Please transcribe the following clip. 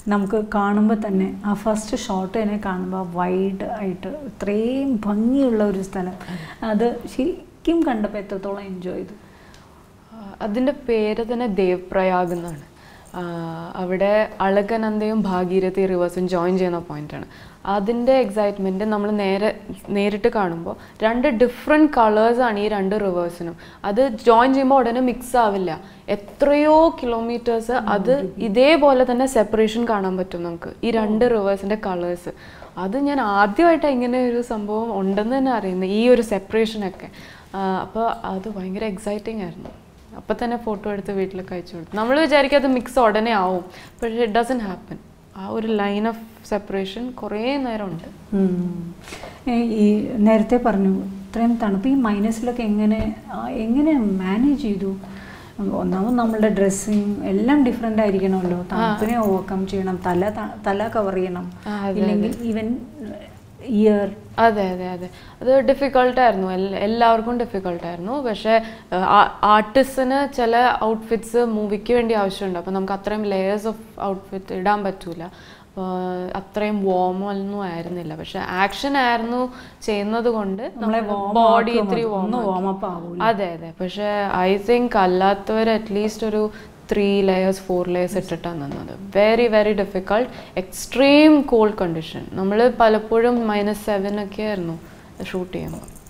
നമുക്ക് കാണുമ്പോൾ തന്നെ ആ ഫസ്റ്റ് ഷോട്ട് തന്നെ കാണുമ്പോൾ വൈഡ് ആയിട്ട് ഇത്രയും ഭംഗിയുള്ള ഒരു സ്ഥലം അത് ശരിക്കും കണ്ടപ്പോൾ എത്രത്തോളം എൻജോയ് ചെയ്തു അതിൻ്റെ പേര് തന്നെ ദേവ് പ്രയാഗ് എന്നാണ് ആ, അവിടെ അളകനന്ദയും ഭാഗീരഥി റിവേഴ്സും ജോയിൻ ചെയ്യുന്ന പോയിന്റാണ് അതിൻ്റെ എക്സൈറ്റ്മെൻറ്റ് നമ്മൾ നേരെ നേരിട്ട് കാണുമ്പോൾ രണ്ട് ഡിഫറെൻറ്റ് കളേഴ്സാണ് ഈ രണ്ട് റിവേഴ്സിനും അത് ജോയിൻ ചെയ്യുമ്പോൾ ഉടനെ മിക്സ് ആവില്ല എത്രയോ കിലോമീറ്റേഴ്സ് അത് ഇതേപോലെ തന്നെ സെപ്പറേഷൻ കാണാൻ പറ്റും നമുക്ക് ഈ രണ്ട് റിവേഴ്സിൻ്റെ കളേഴ്സ് അത് ഞാൻ ആദ്യമായിട്ടാണ് ഇങ്ങനെ ഒരു സംഭവം ഉണ്ടെന്ന് തന്നെ അറിയുന്നത് ഈ ഒരു സെപ്പറേഷനൊക്കെ അപ്പോൾ അത് ഭയങ്കര എക്സൈറ്റിംഗ് ആയിരുന്നു അപ്പം തന്നെ ഫോട്ടോ എടുത്ത് വീട്ടിലൊക്കെ അയച്ചു കൊടുത്തു നമ്മൾ വിചാരിക്കും അത് മിക്സ് ഉടനെ ആവും പക്ഷേ ഇറ്റ് ഡസൻ ഹാപ്പൻ ആ ഒരു ലൈൻ ഓഫ് സെപ്പറേഷൻ കുറേ നേരം ഉണ്ട് ഉം. ഏ, ഈ നേരത്തെ പറഞ്ഞു ഇത്രയും തണുപ്പ് ഈ മൈനസിലൊക്കെ എങ്ങനെ ആ, എങ്ങനെ മാനേജ് ചെയ്തു ഒന്നാമത് നമ്മളുടെ ഡ്രസ്സിങ് എല്ലാം ഡിഫറെൻ്റ് ആയിരിക്കണമല്ലോ തണുപ്പിനെ ഓവർകം ചെയ്യണം തല ത- തല കവർ ചെയ്യണം ആ, അതെ, ഇല്ലെങ്കിൽ ഈവൻ ഇയർ അതെ അതെ അതെ അത് ഡിഫിക്കൾട്ടായിരുന്നു എല്ലാവർക്കും ഡിഫിക്കൾട്ടായിരുന്നു പക്ഷേ ആർട്ടിസ്റ്റിന് ചില ഔട്ട്ഫിറ്റ്സ് മൂവിക്ക് വേണ്ടി ആവശ്യമുണ്ട് അപ്പോൾ നമുക്ക് അത്രയും ലെയേഴ്സ് ഓഫ് ഔട്ട്ഫിറ്റ് ഇടാൻ പറ്റൂല അപ്പോൾ അത്രയും warm ഒന്നും ആയിരുന്നില്ല പക്ഷെ ആക്ഷൻ ആയിരുന്നു ചെയ്യുന്നത് കൊണ്ട് നമ്മളെ warm ബോഡി ആക്കുക ഇത്തിരി മതി. warm ഒന്ന് ആക്കി. warm up ആവൂല. അതെ അതെ പക്ഷെ ഐ തിങ്ക് അല്ലാത്തവർ അറ്റ്ലീസ്റ്റ് ഒരു ത്രീ ലെയേഴ്സ് ഫോർ ലെയേഴ്സ് ഇട്ടിട്ടാണ് നിന്നത് very very difficult extreme cold condition നമ്മൾ പലപ്പോഴും മൈനസ് സെവൻ ഒക്കെ ആയിരുന്നു ഷൂട്ട് ചെയ്യുമ്പോൾ